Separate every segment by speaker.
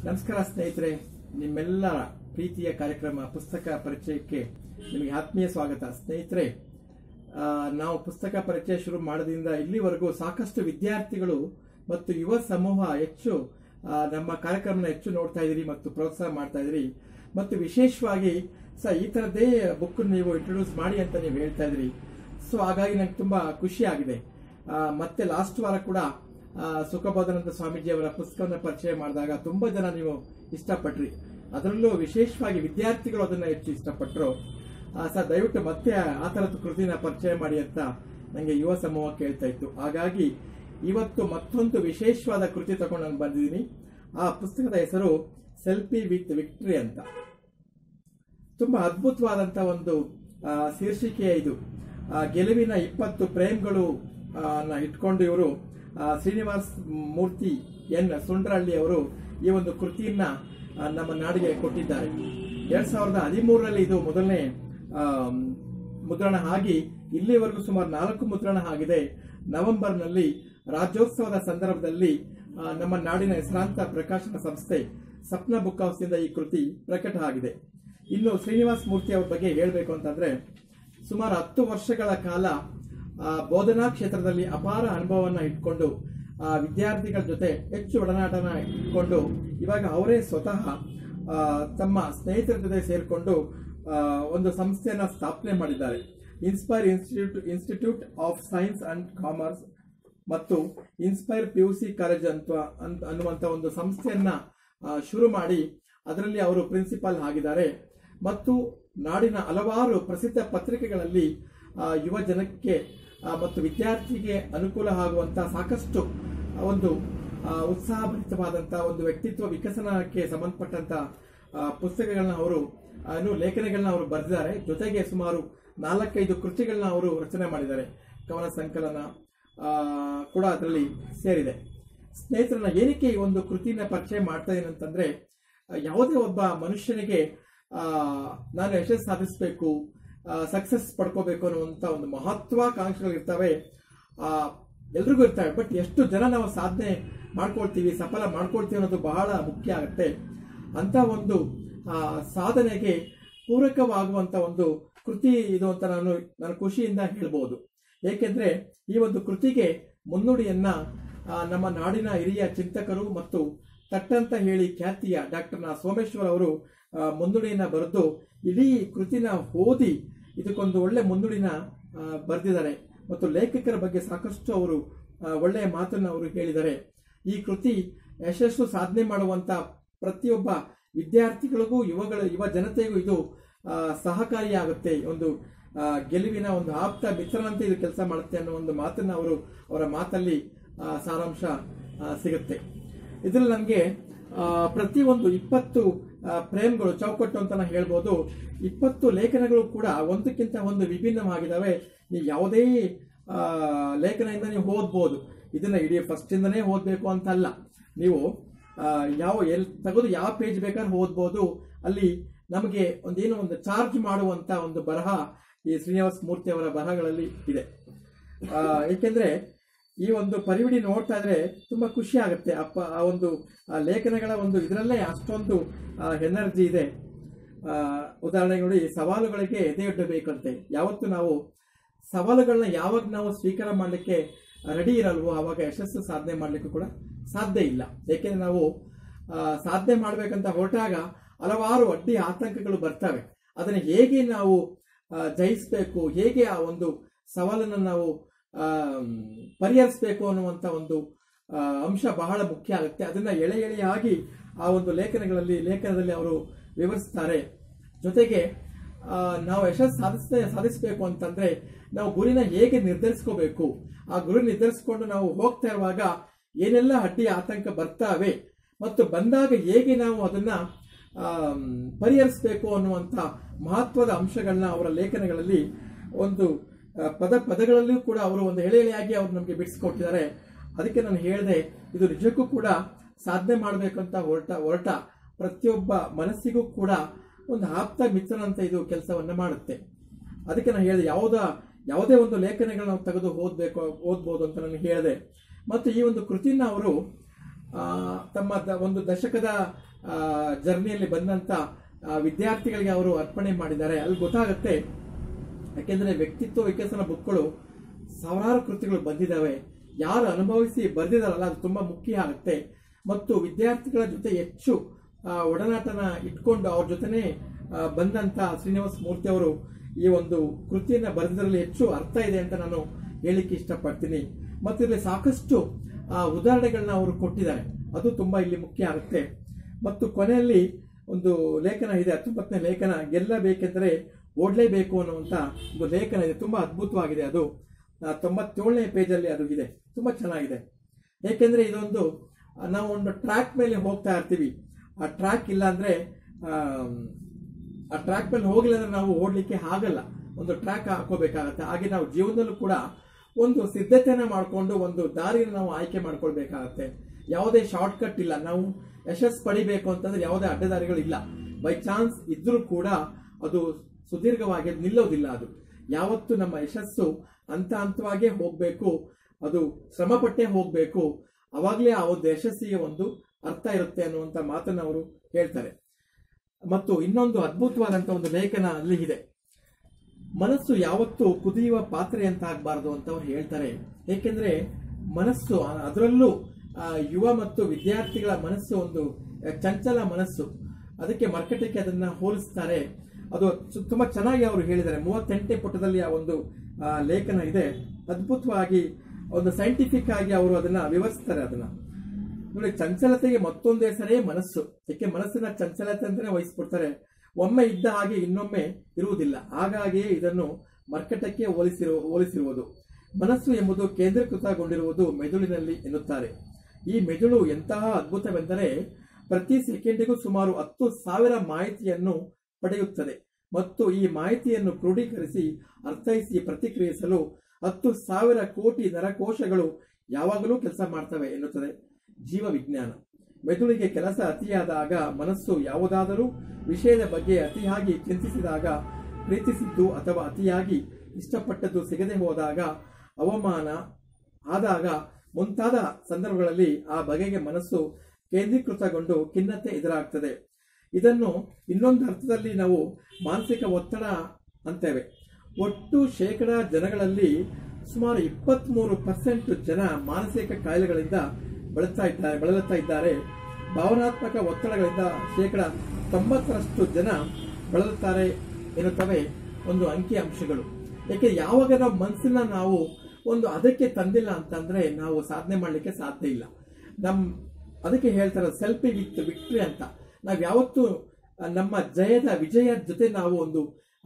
Speaker 1: ನಮಸ್ಕಾರ ಸ್ನೇಹಿತರೆ ನಿಮ್ಮೆಲ್ಲರ ಪ್ರೀತಿಯ ಕಾರ್ಯಕ್ರಮ ಪುಸ್ತಕ ಪರಿಚಯಕ್ಕೆ ನಿಮಗೆ ಆತ್ಮೀಯ ಸ್ವಾಗತ ಸ್ನೇಹಿತರೆ ಆ, ನಾವು ಪುಸ್ತಕ ಪರಿಚಯ ಶುರು ಮಾಡೋದ್ರಿಂದ ಇಲ್ಲಿವರೆಗೂ ಸಾಕಷ್ಟು ವಿದ್ಯಾರ್ಥಿಗಳು ಮತ್ತು ಯುವ ಸಮೂಹ ಹೆಚ್ಚು ಆ, ನಮ್ಮ ಕಾರ್ಯಕ್ರಮನ ಹೆಚ್ಚು ನೋಡ್ತಾ ಇದ್ದೀರಿ ಮತ್ತು ಪ್ರೋತ್ಸಾಹ ಮಾಡ್ತಾ ಇದ್ದೀರಿ ಮತ್ತು ವಿಶೇಷವಾಗಿ ಸ ಈ ಥರದ್ದೇ ಬುಕ್ ನೀವು ಇಂಟ್ರೊಡ್ಯೂಸ್ ಮಾಡಿ ಅಂತ ನೀವು ಹೇಳ್ತಾ ಇದ್ರಿ ಸೊ ಹಾಗಾಗಿ ನಂಗೆ ತುಂಬಾ ಖುಷಿ ಆಗಿದೆ ಆ, ಮತ್ತೆ ಲಾಸ್ಟ್ ವಾರ ಕೂಡ ಆ, ಸುಖಬೋಧನಂದ ಸ್ವಾಮೀಜಿ ಅವರ ಪುಸ್ತಕವನ್ನು ಪರಿಚಯ ಮಾಡಿದಾಗ ತುಂಬಾ ಜನ ನೀವು ಇಷ್ಟಪಟ್ರಿ ಅದರಲ್ಲೂ ವಿಶೇಷವಾಗಿ ವಿದ್ಯಾರ್ಥಿಗಳು ಅದನ್ನ ಹೆಚ್ಚು ಇಷ್ಟಪಟ್ಟರು ಸರ್ ದಯವಿಟ್ಟು ಮತ್ತೆ ಆ ಥರದ ಕೃತಿನ ಪರಿಚಯ ಮಾಡಿ ಅಂತ ನನಗೆ ಯುವ ಸಮೂಹ ಕೇಳ್ತಾ ಇತ್ತು ಹಾಗಾಗಿ ಇವತ್ತು ಮತ್ತೊಂದು ವಿಶೇಷವಾದ ಕೃತಿ ತಗೊಂಡು ನಾನು ಬಂದಿದ್ದೀನಿ ಆ ಪುಸ್ತಕದ ಹೆಸರು ಸೆಲ್ಫಿ ವಿತ್ ವಿಕ್ಟ್ರಿ ಅಂತ ತುಂಬಾ ಅದ್ಭುತವಾದಂತ ಒಂದು ಆ, ಶೀರ್ಷಿಕೆ ಇದು ಆ, ಗೆಲುವಿನ ಇಪ್ಪತ್ತು ಪ್ರೇಮ್ಗಳು ಆ, ನ ಇಟ್ಕೊಂಡು ಇವರು ಆ, ಶ್ರೀನಿವಾಸ್ ಮೂರ್ತಿ ಎನ್ ಸುಂಡ್ರಹಳ್ಳಿ ಅವರು ಈ ಒಂದು ಕೃತಿಯನ್ನ ಆ, ನಮ್ಮ ನಾಡಿಗೆ ಕೊಟ್ಟಿದ್ದಾರೆ ಎರಡ್ ಸಾವಿರದ ಹದಿಮೂರರಲ್ಲಿ ಇದು ಮೊದಲನೇ ಆ, ಮುದ್ರಣ ಆಗಿ ಇಲ್ಲಿವರೆಗೂ ಸುಮಾರು ನಾಲ್ಕು ಮುದ್ರಣ ಆಗಿದೆ ನವೆಂಬರ್ನಲ್ಲಿ ರಾಜ್ಯೋತ್ಸವದ ಸಂದರ್ಭದಲ್ಲಿ ಆ, ನಮ್ಮ ನಾಡಿನ ಹೆಸರಾಂತ ಪ್ರಕಾಶನ ಸಂಸ್ಥೆ ಸಪ್ನ ಬುಕ್ ಹೌಸ್ನಿಂದ ಈ ಕೃತಿ ಪ್ರಕಟ ಆಗಿದೆ ಇನ್ನು ಶ್ರೀನಿವಾಸ್ ಮೂರ್ತಿ ಅವ್ರ ಬಗ್ಗೆ ಹೇಳಬೇಕು ಅಂತಂದ್ರೆ ಸುಮಾರು ಹತ್ತು ವರ್ಷಗಳ ಕಾಲ ಆ, ಬೋಧನಾ ಕ್ಷೇತ್ರದಲ್ಲಿ ಅಪಾರ ಅನುಭವವನ್ನು ಇಟ್ಕೊಂಡು ಆ, ವಿದ್ಯಾರ್ಥಿಗಳ ಜೊತೆ ಹೆಚ್ಚು ಒಡನಾಟನ ಇಟ್ಕೊಂಡು ಇವಾಗ ಅವರೇ ಸ್ವತಃ ಆ, ತಮ್ಮ ಸ್ನೇಹಿತರ ಜೊತೆ ಸೇರಿಕೊಂಡು ಒಂದು ಸಂಸ್ಥೆಯನ್ನ ಸ್ಥಾಪನೆ ಮಾಡಿದ್ದಾರೆ inspire institute institute of science and commerce ಮತ್ತು inspire P U C college ಅಂತ ಅಂತ- ಅನ್ನುವಂತ ಒಂದು ಸಂಸ್ಥೆಯನ್ನ ಆ, ಶುರು ಮಾಡಿ ಅದರಲ್ಲಿ ಅವರು ಪ್ರಿನ್ಸಿಪಾಲ್ ಆಗಿದ್ದಾರೆ ಮತ್ತು ನಾಡಿನ ಹಲವಾರು ಪ್ರಸಿದ್ಧ ಪತ್ರಿಕೆಗಳಲ್ಲಿ ಆ, ಯುವ ಜನಕ್ಕೆ ಆ, ಮತ್ತು ವಿದ್ಯಾರ್ಥಿಗೆ ಅನುಕೂಲ ಆಗುವಂತ ಸಾಕಷ್ಟು ಆ, ಒಂದು ಆ, ಉತ್ಸಾಹಭರಿತವಾದಂತ ಒಂದು ವ್ಯಕ್ತಿತ್ವ ವಿಕಸನಕ್ಕೆ ಸಂಬಂಧಪಟ್ಟಂತ ಆ, ಪುಸ್ತಕಗಳನ್ನ ಅವರು ಆ, ಇನ್ನು ಲೇಖನಗಳನ್ನ ಅವರು ಬರೆದಿದ್ದಾರೆ ಜೊತೆಗೆ ಸುಮಾರು ನಾಲ್ಕೈದು ಕೃತಿಗಳನ್ನ ಅವರು ರಚನೆ ಮಾಡಿದ್ದಾರೆ ಕವನ ಸಂಕಲನ ಆ, ಕೂಡ ಅದರಲ್ಲಿ ಸೇರಿದೆ ಸ್ನೇಹಿತರನ್ನ ಏನಕ್ಕೆ ಈ ಒಂದು ಕೃತಿನ ಪರಿಚಯ ಮಾಡ್ತಾ ಇದ್ದೀನಿ ಅಂತಂದ್ರೆ ಆ, ಯಾವುದೇ ಒಬ್ಬ ಮನುಷ್ಯನಿಗೆ ಆ, ನಾನು ಯಶಸ್ಸು ಸಾಧಿಸಬೇಕು ಸಕ್ಸಸ್ ಪಡ್ಕೋಬೇಕು ಅನ್ನುವಂತ ಒಂದು ಮಹತ್ವಾಕಾಂಕ್ಷೆಗಳು ಇರ್ತವೆ ಆ, ಎಲ್ರಿಗೂ ಇರ್ತವೆ ಬಟ್ ಎಷ್ಟು ಜನ ನಾವು ಸಾಧನೆ ಮಾಡ್ಕೊಳ್ತೀವಿ ಸಫಲ ಮಾಡ್ಕೊಳ್ತೀವಿ ಅನ್ನೋದು ಬಹಳ ಮುಖ್ಯ ಆಗುತ್ತೆ ಅಂತ ಒಂದು ಆ, ಸಾಧನೆಗೆ ಪೂರಕವಾಗುವಂತ ಒಂದು ಕೃತಿ ಇದು ಅಂತ ನಾನು ನಾನು ಖುಷಿಯಿಂದ ಹೇಳ್ಬೋದು ಏಕೆಂದ್ರೆ ಈ ಒಂದು ಕೃತಿಗೆ ಮುನ್ನುಡಿಯನ್ನ ಆ, ನಮ್ಮ ನಾಡಿನ ಹಿರಿಯ ಚಿಂತಕರು ಮತ್ತು ತಟ್ಟಂತ ಹೇಳಿ ಖ್ಯಾತಿಯ ಡಾಕ್ಟರ್ ನ ಸೋಮೇಶ್ವರ್ ಅವರು ಆ, ಮುನ್ನುಡಿಯನ್ನ ಬರೆದು ಇಡೀ ಕೃತಿನ ಓದಿ ಇದಕ್ಕೊಂದು ಒಳ್ಳೆ ಮುನ್ನುಡಿನ ಆ, ಬರೆದಿದ್ದಾರೆ ಮತ್ತು ಲೇಖಕರ ಬಗ್ಗೆ ಸಾಕಷ್ಟು ಅವರು ಆ, ಒಳ್ಳೆಯ ಮಾತನ್ನು ಅವರು ಹೇಳಿದ್ದಾರೆ ಈ ಕೃತಿ ಯಶಸ್ಸು ಸಾಧನೆ ಮಾಡುವಂತ ಪ್ರತಿಯೊಬ್ಬ ವಿದ್ಯಾರ್ಥಿಗಳಿಗೂ ಯುವಗಳ ಯುವ ಜನತೆಗೂ ಇದು ಆ, ಸಹಕಾರಿಯಾಗುತ್ತೆ ಒಂದು ಆ, ಗೆಲುವಿನ ಒಂದು ಆಪ್ತ ಮಿತ್ರನಂತೆ ಇದು ಕೆಲಸ ಮಾಡುತ್ತೆ ಅನ್ನೋ ಒಂದು ಮಾತನ್ನ ಅವರು ಅವರ ಮಾತಲ್ಲಿ ಆ, ಸಾರಾಂಶ ಆ, ಸಿಗುತ್ತೆ ಇದರಲ್ಲಿ ನಮಗೆ ಪ್ರತಿಯೊಂದು ಇಪ್ಪತ್ತು ಆ, ಪ್ರೇಮ್ಗಳು ಚೌಕಟ್ಟು ಅಂತ ನಾವು ಹೇಳ್ಬೋದು ಇಪ್ಪತ್ತು ಲೇಖನಗಳು ಕೂಡ ಒಂದಕ್ಕಿಂತ ಒಂದು ವಿಭಿನ್ನವಾಗಿದ್ದಾವೆ ನೀವು ಯಾವುದೇ ಆ, ಲೇಖನದಿಂದ ನೀವು ಓದ್ಬೋದು ಇದನ್ನ ಇಡೀ ಫಸ್ಟ್ ಇಂದನೇ ಓದ್ಬೇಕು ಅಂತ ಅಲ್ಲ ನೀವು ಆ, ಯಾವ ಎಲ್ ತೆಗೆದು ಯಾವ ಪೇಜ್ ಬೇಕಾದ್ರೆ ಓದ್ಬೋದು ಅಲ್ಲಿ ನಮಗೆ ಒಂದೇನೋ ಒಂದು ಚಾರ್ಜ್ ಮಾಡುವಂತ ಒಂದು ಬರಹ ಈ ಶ್ರೀನಿವಾಸ ಮೂರ್ತಿ ಅವರ ಬರಹಗಳಲ್ಲಿ ಇದೆ ಆ, ಏಕೆಂದ್ರೆ ಈ ಒಂದು ಪರಿವಿಡಿ ನೋಡ್ತಾ ಇದ್ರೆ ತುಂಬಾ ಖುಷಿ ಆಗುತ್ತೆ ಅಪ್ಪ ಆ ಒಂದು ಆ ಲೇಖನಗಳ ಒಂದು ಇದರಲ್ಲೇ ಅಷ್ಟೊಂದು ಎನರ್ಜಿ ಇದೆ ಆ, ಉದಾಹರಣೆಗೆ ನೋಡಿ ಸವಾಲುಗಳಿಗೆ ಎದೆಯೊಡ್ಡಬೇಕಂತೆ ಯಾವತ್ತು ನಾವು ಸವಾಲುಗಳನ್ನ ಯಾವಾಗ ನಾವು ಸ್ವೀಕಾರ ಮಾಡಲಿಕ್ಕೆ ರೆಡಿ ಇರಲ್ವೋ ಆವಾಗ ಯಶಸ್ಸು ಸಾಧನೆ ಮಾಡಲಿಕ್ಕೂ ಕೂಡ ಸಾಧ್ಯ ಇಲ್ಲ ಏಕೆಂದ್ರೆ ನಾವು ಆ, ಸಾಧನೆ ಮಾಡಬೇಕಂತ ಹೊರಟಾಗ ಹಲವಾರು ಅಡ್ಡಿ ಆತಂಕಗಳು ಬರ್ತವೆ ಅದನ್ನು ಹೇಗೆ ನಾವು ಆ, ಜಯಿಸಬೇಕು ಹೇಗೆ ಆ ಒಂದು ಸವಾಲನ್ನು ನಾವು ಆ, ಪರಿಹರಿಸಬೇಕು ಅನ್ನುವಂಥ ಒಂದು ಆ, ಅಂಶ ಬಹಳ ಮುಖ್ಯ ಆಗುತ್ತೆ ಅದನ್ನ ಎಳೆ ಎಳೆಯಾಗಿ ಆ ಒಂದು ಲೇಖನಗಳಲ್ಲಿ ಲೇಖನದಲ್ಲಿ ಅವರು ವಿವರಿಸ್ತಾರೆ ಜೊತೆಗೆ ಆ, ನಾವು ಯಶಸ್ಸು ಸಾಧಿಸ ಸಾಧಿಸಬೇಕು ಅಂತಂದ್ರೆ ನಾವು ಗುರಿನ ಹೇಗೆ ನಿರ್ಧರಿಸ್ಕೋಬೇಕು ಆ ಗುರಿ ನಿರ್ಧರಿಸಿಕೊಂಡು ನಾವು ಹೋಗ್ತಾ ಇರುವಾಗ ಏನೆಲ್ಲ ಅಡ್ಡಿ ಆತಂಕ ಬರ್ತಾವೆ ಮತ್ತು ಬಂದಾಗ ಹೇಗೆ ನಾವು ಅದನ್ನ ಆಮ್, ಪರಿಹರಿಸಬೇಕು ಅನ್ನುವಂಥ ಮಹತ್ವದ ಅಂಶಗಳನ್ನ ಅವರ ಲೇಖನಗಳಲ್ಲಿ ಒಂದು ಆ, ಪದ ಪದಗಳಲ್ಲಿಯೂ ಕೂಡ ಅವರು ಒಂದು ಎಳೆ ಎಳೆಯಾಗಿ ಅವರು ನಮಗೆ ಬಿಡಿಸ್ಕೊಟ್ಟಿದ್ದಾರೆ ಅದಕ್ಕೆ ನಾನು ಹೇಳಿದೆ ಇದು ನಿಜಕ್ಕೂ ಕೂಡ ಸಾಧನೆ ಮಾಡಬೇಕಂತ ಹೊರಟ ಹೊರಟ ಪ್ರತಿಯೊಬ್ಬ ಮನಸ್ಸಿಗೂ ಕೂಡ ಒಂದು ಆಪ್ತ ಮಿತ್ರನಂತ ಇದು ಕೆಲಸವನ್ನ ಮಾಡುತ್ತೆ ಅದಕ್ಕೆ ನಾನು ಹೇಳಿದೆ ಯಾವುದ ಯಾವುದೇ ಒಂದು ಲೇಖನಗಳನ್ನ ನಾವು ತೆಗೆದು ಓದಬೇಕು ಓದ್ಬೋದು ಅಂತ ನಾನು ಹೇಳಿದೆ ಮತ್ತು ಈ ಒಂದು ಕೃತಿನ ಅವರು ಆ, ತಮ್ಮ ದ- ಒಂದು ದಶಕದ ಆ, ಜರ್ನಿಯಲ್ಲಿ ಬಂದಂತ ಆ, ವಿದ್ಯಾರ್ಥಿಗಳಿಗೆ ಅವರು ಅರ್ಪಣೆ ಮಾಡಿದ್ದಾರೆ ಅಲ್ಲಿ ಗೊತ್ತಾಗುತ್ತೆ ಯಾಕೆಂದ್ರೆ ವ್ಯಕ್ತಿತ್ವ ವಿಕಸನ ಬುಕ್ಗಳು ಸಾವಿರಾರು ಕೃತಿಗಳು ಬಂದಿದ್ದಾವೆ ಯಾರು ಅನುಭವಿಸಿ ಬರೆದಿದಾರಲ್ಲ ಅದು ತುಂಬಾ ಮುಖ್ಯ ಆಗುತ್ತೆ ಮತ್ತು ವಿದ್ಯಾರ್ಥಿಗಳ ಜೊತೆ ಹೆಚ್ಚು ಆ, ಒಡನಾಟನ ಇಟ್ಕೊಂಡು ಅವ್ರ ಜೊತೆನೆ ಆ, ಬಂದಂತ ಶ್ರೀನಿವಾಸ ಮೂರ್ತಿ ಅವರು ಈ ಒಂದು ಕೃತಿಯನ್ನ ಬರೆದಿದ್ರಲ್ಲಿ ಹೆಚ್ಚು ಅರ್ಥ ಇದೆ ಅಂತ ನಾನು ಹೇಳಿಕ್ಕೆ ಇಷ್ಟಪಡ್ತೀನಿ ಮತ್ತು ಇಲ್ಲಿ ಸಾಕಷ್ಟು ಆ, ಉದಾಹರಣೆಗಳನ್ನ ಅವರು ಕೊಟ್ಟಿದ್ದಾರೆ ಅದು ತುಂಬಾ ಇಲ್ಲಿ ಮುಖ್ಯ ಆಗುತ್ತೆ ಮತ್ತು ಕೊನೆಯಲ್ಲಿ ಒಂದು ಲೇಖನ ಇದೆ ಹತ್ತೊಂಬತ್ತನೇ ಲೇಖನ ಗೆಲ್ಲಬೇಕೆಂದರೆ ಓಡ್ಲೇಬೇಕು ಅನ್ನುವಂತ ಒಂದು ಲೇಖನ ಇದೆ ತುಂಬಾ ಅದ್ಭುತವಾಗಿದೆ ಅದು ಆ, ತೊಂಬತ್ತೇಳನೇ ಪೇಜಲ್ಲಿ ಅದು ಇದೆ ತುಂಬಾ ಚೆನ್ನಾಗಿದೆ ಏಕೆಂದ್ರೆ ಇದೊಂದು ಆ, ನಾವು ಒಂದು ಟ್ರ್ಯಾಕ್ ಮೇಲೆ ಹೋಗ್ತಾ ಇರ್ತೀವಿ ಆ ಟ್ರ್ಯಾಕ್ ಇಲ್ಲ ಅಂದ್ರೆ ಆಮ್, ಆ ಟ್ರ್ಯಾಕ್ ಮೇಲೆ ಹೋಗಿಲ್ಲ ಅಂದ್ರೆ ನಾವು ಓಡ್ಲಿಕ್ಕೆ ಆಗಲ್ಲ ಒಂದು ಟ್ರ್ಯಾಕ್ ಹಾಕೋಬೇಕಾಗತ್ತೆ ಹಾಗೆ ನಾವು ಜೀವನದಲ್ಲೂ ಕೂಡ ಒಂದು ಸಿದ್ಧತೆಯನ್ನ ಮಾಡಿಕೊಂಡು ಒಂದು ದಾರಿಯನ್ನು ನಾವು ಆಯ್ಕೆ ಮಾಡ್ಕೊಳ್ಬೇಕಾಗತ್ತೆ ಯಾವುದೇ ಶಾರ್ಟ್ ಕಟ್ ಇಲ್ಲ ನಾವು ಯಶಸ್ಸು ಪಡಿಬೇಕು ಅಂತಂದ್ರೆ ಯಾವುದೇ ಅಡ್ಡದಾರಿಗಳು ಇಲ್ಲ ಬೈ ಚಾನ್ಸ್ ಇದ್ರೂ ಕೂಡ ಅದು ಸುದೀರ್ಘವಾಗಿ ನಿಲ್ಲೋದಿಲ್ಲ ಅದು ಯಾವತ್ತು ನಮ್ಮ ಯಶಸ್ಸು ಹಂತ ಹಂತವಾಗೇ ಹೋಗ್ಬೇಕು ಅದು ಶ್ರಮಪಟ್ಟೆ ಹೋಗ್ಬೇಕು ಅವಾಗಲೇ ಆ ಒಂದು ಯಶಸ್ಸಿಗೆ ಒಂದು ಅರ್ಥ ಇರುತ್ತೆ ಅನ್ನುವಂತ ಮಾತನ್ನ ಅವರು ಹೇಳ್ತಾರೆ ಮತ್ತು ಇನ್ನೊಂದು ಅದ್ಭುತವಾದಂತ ಒಂದು ಲೇಖನ ಅಲ್ಲಿ ಇದೆ ಮನಸ್ಸು ಯಾವತ್ತೂ ಕುದಿಯುವ ಪಾತ್ರೆ ಅಂತ ಆಗಬಾರದು ಅಂತ ಅವ್ರು ಹೇಳ್ತಾರೆ ಏಕೆಂದ್ರೆ ಮನಸ್ಸು ಆ- ಅದರಲ್ಲೂ ಆ, ಯುವ ಮತ್ತು ವಿದ್ಯಾರ್ಥಿಗಳ ಮನಸ್ಸು ಒಂದು ಆ, ಚಂಚಲ ಮನಸ್ಸು ಅದಕ್ಕೆ ಮರ್ಕಟಕ್ಕೆ ಅದನ್ನ ಹೋಲಿಸ್ತಾರೆ ಅದು ಸು- ತುಂಬಾ ಚೆನ್ನಾಗಿ ಅವರು ಹೇಳಿದ್ದಾರೆ ಮೂವತ್ತೆಂಟನೇ ಪುಟದಲ್ಲಿ ಆ ಒಂದು ಆ, ಲೇಖನ ಇದೆ ಅದ್ಭುತವಾಗಿ ಒಂದು ಸೈಂಟಿಫಿಕ್ ಆಗಿ ಅವರು ಅದನ್ನ ವಿವರಿಸ್ತಾರೆ ಅದನ್ನ ನೋಡಿ ಚಂಚಲತೆಗೆ ಮತ್ತೊಂದು ಹೆಸರೇ ಮನಸ್ಸು ಏಕೆ ಮನಸ್ಸಿನ ಚಂಚಲತೆ ಅಂತಾನೆ ವಹಿಸ್ಕೊಡ್ತಾರೆ ಒಮ್ಮೆ ಇದ್ದ ಹಾಗೆ ಇನ್ನೊಮ್ಮೆ ಇರುವುದಿಲ್ಲ ಹಾಗಾಗಿಯೇ ಇದನ್ನು ಮರ್ಕಟಕ್ಕೆ ಹೋಲಿಸಿರು ಹೋಲಿಸಿರುವುದು ಮನಸ್ಸು ಎಂಬುದು ಕೇಂದ್ರೀಕೃತಗೊಂಡಿರುವುದು ಮೆದುಳಿನಲ್ಲಿ ಎನ್ನುತ್ತಾರೆ ಈ ಮೆದುಳು ಎಂತಹ ಅದ್ಭುತವೆಂದರೆ ಪ್ರತಿ ಸೆಕೆಂಡಿಗೂ ಸುಮಾರು ಹತ್ತು ಸಾವಿರ ಮಾಹಿತಿಯನ್ನು ಪಡೆಯುತ್ತದೆ ಮತ್ತು ಈ ಮಾಹಿತಿಯನ್ನು ಕ್ರೋಢೀಕರಿಸಿ ಅರ್ಥೈಸಿ ಪ್ರತಿಕ್ರಿಯಿಸಲು ಹತ್ತು ಸಾವಿರ ಕೋಟಿ ನರಕೋಶಗಳು ಯಾವಾಗಲೂ ಕೆಲಸ ಮಾಡ್ತವೆ ಎನ್ನುತ್ತದೆ ಜೀವ ವಿಜ್ಞಾನ ಮೆದುಳಿಗೆ ಕೆಲಸ ಅತಿಯಾದಾಗ ಮನಸ್ಸು ಯಾವುದಾದರೂ ವಿಷಯದ ಬಗ್ಗೆ ಅತಿಯಾಗಿ ಚಿಂತಿಸಿದಾಗ ಪ್ರೀತಿಸಿದ್ದು ಅಥವಾ ಅತಿಯಾಗಿ ಇಷ್ಟಪಟ್ಟದ್ದು ಸಿಗದೆ ಹೋದಾಗ ಅವಮಾನ ಆದಾಗ ಮುಂತಾದ ಸಂದರ್ಭಗಳಲ್ಲಿ ಆ ಬಗೆಗೆ ಮನಸ್ಸು ಕೇಂದ್ರೀಕೃತಗೊಂಡು ಖಿನ್ನತೆ ಎದುರಾಗ್ತದೆ ಇದನ್ನು ಇನ್ನೊಂದು ಅರ್ಥದಲ್ಲಿ ನಾವು ಮಾನಸಿಕ ಒತ್ತಡ ಅಂತೇವೆ ಒಟ್ಟು ಶೇಕಡ ಜನಗಳಲ್ಲಿ ಸುಮಾರು ಇಪ್ಪತ್ಮೂರು ಪರ್ಸೆಂಟ್ ಜನ ಮಾನಸಿಕ ಕಾಯಿಲೆಗಳಿಂದ ಬಳಲ್ತಾ ಇದ್ದಾರೆ ಬಳಲುತ್ತಾ ಇದ್ದಾರೆ ಭಾವನಾತ್ಮಕ ಒತ್ತಡಗಳಿಂದ ಶೇಕಡ ತೊಂಬತ್ತರಷ್ಟು ಜನ ಬಳಲುತ್ತಾರೆ ಎನ್ನುತ್ತವೆ ಒಂದು ಅಂಕಿ ಅಂಶಗಳು ಯಾಕೆ ಯಾವಾಗ ನಾವು ಮನಸ್ಸನ್ನ ನಾವು ಒಂದು ಅದಕ್ಕೆ ತಂದಿಲ್ಲ ಅಂತಂದ್ರೆ ನಾವು ಸಾಧನೆ ಮಾಡಲಿಕ್ಕೆ ಸಾಧ್ಯ ಇಲ್ಲ ನಮ್ ಅದಕ್ಕೆ ಹೇಳ್ತಾರೆ ಸೆಲ್ಫಿ ವಿತ್ ವಿಕ್ಟ್ರಿ ಅಂತ ನಾವ್ ಯಾವತ್ತು ಆ, ನಮ್ಮ ಜಯದ ವಿಜಯದ ಜೊತೆ ನಾವು ಒಂದು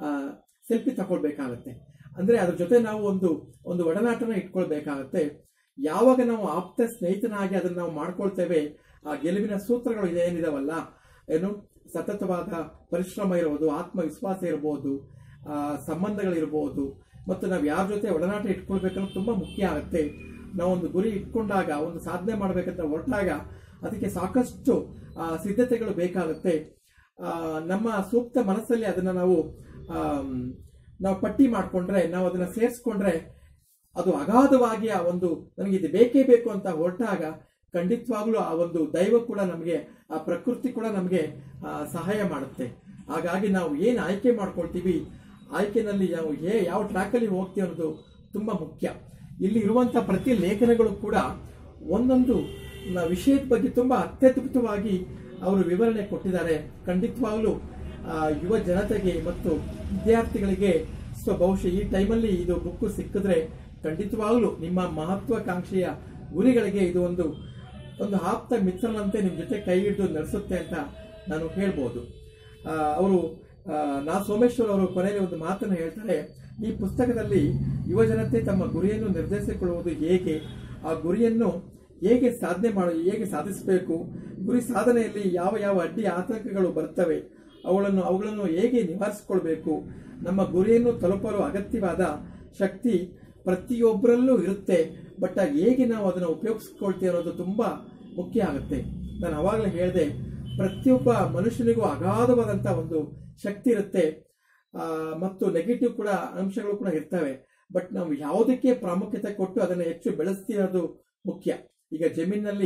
Speaker 1: ಸೆಲ್ಫಿ ತಗೊಳ್ಬೇಕಾಗತ್ತೆ ಅಂದ್ರೆ ಅದ್ರ ಜೊತೆ ನಾವು ಒಂದು ಒಂದು ಒಡನಾಟನ ಇಟ್ಕೊಳ್ಬೇಕಾಗತ್ತೆ ಯಾವಾಗ ನಾವು ಆಪ್ತ ಸ್ನೇಹಿತನಾಗಿ ಅದನ್ನ ನಾವು ಮಾಡ್ಕೊಳ್ತೇವೆ ಆ ಗೆಲುವಿನ ಸೂತ್ರಗಳು ಇದೆ ಏನಿದಾವಲ್ಲ ಏನು ಸತತವಾದ ಪರಿಶ್ರಮ ಇರ್ಬೋದು ಆತ್ಮವಿಶ್ವಾಸ ಇರ್ಬೋದು ಆ, ಸಂಬಂಧಗಳಿರ್ಬೋದು ಮತ್ತು ನಾವು ಯಾರ ಜೊತೆ ಒಡನಾಟ ಇಟ್ಕೊಳ್ಬೇಕನ್ನೋದು ತುಂಬಾ ಮುಖ್ಯ ಆಗುತ್ತೆ ನಾವೊಂದು ಗುರಿ ಇಟ್ಕೊಂಡಾಗ ಒಂದು ಸಾಧನೆ ಮಾಡ್ಬೇಕಂತ ಹೊರಟಾಗ ಅದಕ್ಕೆ ಸಾಕಷ್ಟು ಆ, ಸಿದ್ಧತೆಗಳು ಬೇಕಾಗುತ್ತೆ ಆ, ನಮ್ಮ ಸೂಕ್ತ ಮನಸ್ಸಲ್ಲಿ ಅದನ್ನ ನಾವು ಆಮ್, ನಾವು ಪಟ್ಟಿ ಮಾಡ್ಕೊಂಡ್ರೆ ನಾವು ಅದನ್ನ ಸೇರಿಸ್ಕೊಂಡ್ರೆ ಅದು ಅಗಾಧವಾಗಿ ಆ ಒಂದು ನನಗೆ ಇದು ಬೇಕೇ ಬೇಕು ಅಂತ ಹೊರಟಾಗ ಖಂಡಿತವಾಗ್ಲೂ ಆ ಒಂದು ದೈವ ಕೂಡ ನಮಗೆ ಆ ಪ್ರಕೃತಿ ಕೂಡ ನಮಗೆ ಆ, ಸಹಾಯ ಮಾಡುತ್ತೆ ಹಾಗಾಗಿ ನಾವು ಏನು ಆಯ್ಕೆ ಮಾಡ್ಕೊಳ್ತೀವಿ ಆಯ್ಕೆನಲ್ಲಿ ನಾವು ಏ ಯಾವ ಟ್ರ್ಯಾಕಲ್ಲಿ ಹೋಗ್ತೀವಿ ಅನ್ನೋದು ತುಂಬಾ ಮುಖ್ಯ ಇಲ್ಲಿ ಇರುವಂತ ಪ್ರತಿ ಲೇಖನಗಳು ಕೂಡ ಒಂದೊಂದು ನ- ವಿಷಯದ ಬಗ್ಗೆ ತುಂಬಾ ಅತ್ಯದ್ಭುತವಾಗಿ ಅವರು ವಿವರಣೆ ಕೊಟ್ಟಿದ್ದಾರೆ ಖಂಡಿತವಾಗ್ಲೂ ಆ, ಯುವ ಜನತೆಗೆ ಮತ್ತು ವಿದ್ಯಾರ್ಥಿಗಳಿಗೆ ಸೊ ಬಹುಶಃ ಈ ಟೈಮಲ್ಲಿ ಇದು ಬುಕ್ ಸಿಕ್ಕಿದ್ರೆ ಖಂಡಿತವಾಗ್ಲೂ ನಿಮ್ಮ ಮಹತ್ವಾಕಾಂಕ್ಷೆಯ ಗುರಿಗಳಿಗೆ ಇದು ಒಂದು ಒಂದು ಆಪ್ತ ಮಿತ್ರನಂತೆ ನಿಮ್ಮ ಜೊತೆ ಕೈ ಹಿಡಿದು ನಡೆಸುತ್ತೆ ಅಂತ ನಾನು ಹೇಳ್ಬೋದು ಆ, ಅವರು ಆ, ನಾ ಸೋಮೇಶ್ವರ್ ಅವರು ಕೊನೆಯಲ್ಲಿ ಒಂದು ಮಾತನ್ನು ಹೇಳ್ತಾರೆ ಈ ಪುಸ್ತಕದಲ್ಲಿ ಯುವ ಜನತೆ ತಮ್ಮ ಗುರಿಯನ್ನು ನಿರ್ಧರಿಸಿಕೊಳ್ಳುವುದು ಹೇಗೆ ಆ ಗುರಿಯನ್ನು ಹೇಗೆ ಸಾಧನೆ ಮಾಡ ಹೇಗೆ ಸಾಧಿಸಬೇಕು ಗುರಿ ಸಾಧನೆಯಲ್ಲಿ ಯಾವ ಯಾವ ಅಡ್ಡಿ ಆತಂಕಗಳು ಬರ್ತವೆ ಅವುಗಳನ್ನು ಅವುಗಳನ್ನು ಹೇಗೆ ನಿವಾರಿಸಿಕೊಳ್ಬೇಕು ನಮ್ಮ ಗುರಿಯನ್ನು ತಲುಪಲು ಅಗತ್ಯವಾದ ಶಕ್ತಿ ಪ್ರತಿಯೊಬ್ಬರಲ್ಲೂ ಇರುತ್ತೆ ಬಟ್ ಹೇಗೆ ನಾವು ಅದನ್ನು ಉಪಯೋಗಿಸ್ಕೊಳ್ತೀವಿ ಅನ್ನೋದು ತುಂಬಾ ಮುಖ್ಯ ಆಗುತ್ತೆ ನಾನು ಅವಾಗಲೇ ಹೇಳಿದೆ ಪ್ರತಿಯೊಬ್ಬ ಮನುಷ್ಯನಿಗೂ ಅಗಾಧವಾದಂತ ಒಂದು ಶಕ್ತಿ ಇರುತ್ತೆ ಆ, ಮತ್ತು ನೆಗೆಟಿವ್ ಕೂಡ ಅಂಶಗಳು ಕೂಡ ಇರ್ತವೆ ಬಟ್ ನಾವು ಯಾವುದಕ್ಕೆ ಪ್ರಾಮುಖ್ಯತೆ ಕೊಟ್ಟು ಅದನ್ನು ಹೆಚ್ಚು ಬೆಳೆಸ್ತೀವಿ ಅನ್ನೋದು ಮುಖ್ಯ ಈಗ ಜಮೀನಿನಲ್ಲಿ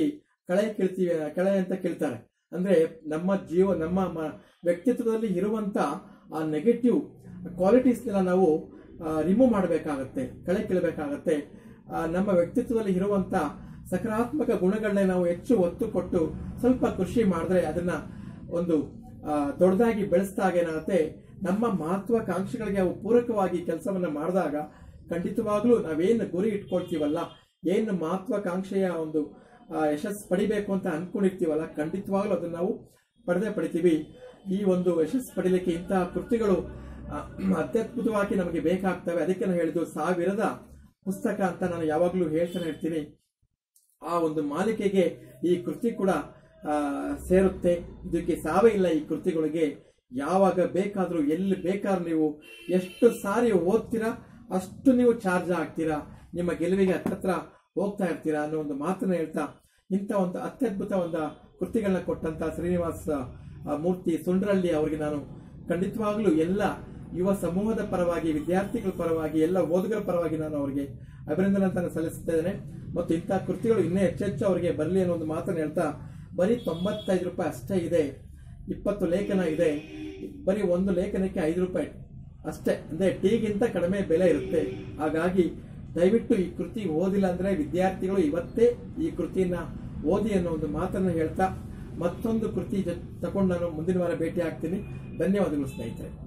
Speaker 1: ಕಳೆ ಕೀಳ್ತೀವಿ ಕಳೆ ಅಂತ ಕೇಳ್ತಾರೆ ಅಂದ್ರೆ ನಮ್ಮ ಜೀವ ನಮ್ಮ ಮ- ವ್ಯಕ್ತಿತ್ವದಲ್ಲಿ ಇರುವಂತ ಆ ನೆಗೆಟಿವ್ ಕ್ವಾಲಿಟೀಸ್ನೆಲ್ಲ ನಾವು ರಿಮೂವ್ ಮಾಡಬೇಕಾಗತ್ತೆ ಕಳೆ ಕೀಳಬೇಕಾಗತ್ತೆ ಆ, ನಮ್ಮ ವ್ಯಕ್ತಿತ್ವದಲ್ಲಿ ಇರುವಂತ ಸಕಾರಾತ್ಮಕ ಗುಣಗಳನ್ನೇ ನಾವು ಹೆಚ್ಚು ಒತ್ತು ಕೊಟ್ಟು ಸ್ವಲ್ಪ ಕೃಷಿ ಮಾಡಿದ್ರೆ ಅದನ್ನ ಒಂದು ಆ, ದೊಡ್ಡದಾಗಿ ಬೆಳೆಸಿದಾಗ ಏನಾಗುತ್ತೆ ನಮ್ಮ ಮಹತ್ವಾಕಾಂಕ್ಷೆಗಳಿಗೆ ಅವು ಪೂರಕವಾಗಿ ಕೆಲಸವನ್ನ ಮಾಡಿದಾಗ ಖಂಡಿತವಾಗ್ಲೂ ನಾವೇನು ಗುರಿ ಇಟ್ಕೊಳ್ತೀವಲ್ಲ ಏನು ಮಹತ್ವಾಕಾಂಕ್ಷೆಯ ಒಂದು ಆ, ಯಶಸ್ಸು ಪಡಿಬೇಕು ಅಂತ ಅನ್ಕೊಂಡಿರ್ತೀವಲ್ಲ ಖಂಡಿತವಾಗ್ಲೂ ಅದನ್ನ ನಾವು ಪಡೆದೇ ಪಡಿತೀವಿ ಈ ಒಂದು ಯಶಸ್ಸು ಪಡಿಲಿಕ್ಕೆ ಇಂತಹ ಕೃತಿಗಳು ಆ, ಅತ್ಯದ್ಭುತವಾಗಿ ನಮಗೆ ಬೇಕಾಗ್ತವೆ ಅದಕ್ಕೆ ನಾನು ಹೇಳಿದ್ದು ಸಾವಿರದ ಪುಸ್ತಕ ಅಂತ ನಾನು ಯಾವಾಗಲೂ ಹೇಳ್ತಾನೆ ಇರ್ತೀನಿ ಆ ಒಂದು ಮಾಲಿಕೆಗೆ ಈ ಕೃತಿ ಕೂಡ ಆ, ಸೇರುತ್ತೆ ಇದಕ್ಕೆ ಸಾವೇ ಇಲ್ಲ ಈ ಕೃತಿಗಳಿಗೆ ಯಾವಾಗ ಬೇಕಾದರೂ ಎಲ್ಲಿ ಬೇಕಾದ್ರೂ ನೀವು ಎಷ್ಟು ಸಾರಿ ಓದ್ತೀರಾ ಅಷ್ಟು ನೀವು ಚಾರ್ಜ್ ಆಗ್ತೀರಾ ನಿಮ್ಮ ಗೆಲುವಿಗೆ ಹತ್ತತ್ರ ಹೋಗ್ತಾ ಇರ್ತೀರಾ ಅನ್ನೋ ಒಂದು ಮಾತನ್ನ ಹೇಳ್ತಾ ಇಂಥ ಒಂದು ಅತ್ಯದ್ಭುತ ಒಂದು ಕೃತಿಗಳನ್ನ ಕೊಟ್ಟಂತ ಶ್ರೀನಿವಾಸ ಆ, ಮೂರ್ತಿ ಸುಂಡ್ರಳ್ಳಿ ಅವರಿಗೆ ನಾನು ಖಂಡಿತವಾಗ್ಲೂ ಎಲ್ಲ ಯುವ ಸಮೂಹದ ಪರವಾಗಿ ವಿದ್ಯಾರ್ಥಿಗಳ ಪರವಾಗಿ ಎಲ್ಲ ಓದುಗರ ಪರವಾಗಿ ನಾನು ಅವರಿಗೆ ಅಭಿನಂದನೆ ಅಂತ ಸಲ್ಲಿಸುತ್ತೇನೆ ಮತ್ತು ಇಂತಹ ಕೃತಿಗಳು ಇನ್ನೂ ಹೆಚ್ಚೆಚ್ಚು ಅವರಿಗೆ ಬರಲಿ ಅನ್ನೋ ಒಂದು ಮಾತನ್ನು ಹೇಳ್ತಾ ಬರೀ ತೊಂಬತ್ತೈದು ರೂಪಾಯಿ ಅಷ್ಟೇ ಇದೆ ಇಪ್ಪತ್ತು ಲೇಖನ ಇದೆ ಬರೀ ಒಂದು ಲೇಖನಕ್ಕೆ ಐದು ರೂಪಾಯಿ ಅಷ್ಟೇ ಅಂದ್ರೆ ಟೀಗಿಂತ ಕಡಿಮೆ ಬೆಲೆ ಇರುತ್ತೆ ಹಾಗಾಗಿ ದಯವಿಟ್ಟು ಈ ಕೃತಿ ಓದಿಲ್ಲ ಅಂದ್ರೆ ವಿದ್ಯಾರ್ಥಿಗಳು ಇವತ್ತೇ ಈ ಕೃತಿಯನ್ನ ಓದಿ ಅನ್ನೋ ಒಂದು ಮಾತನ್ನು ಹೇಳ್ತಾ ಮತ್ತೊಂದು ಕೃತಿ ಜೊ- ತಗೊಂಡು ನಾನು ಮುಂದಿನ ವಾರ ಭೇಟಿ ಆಗ್ತೀನಿ ಧನ್ಯವಾದಗಳು ಸ್ನೇಹಿತರೆ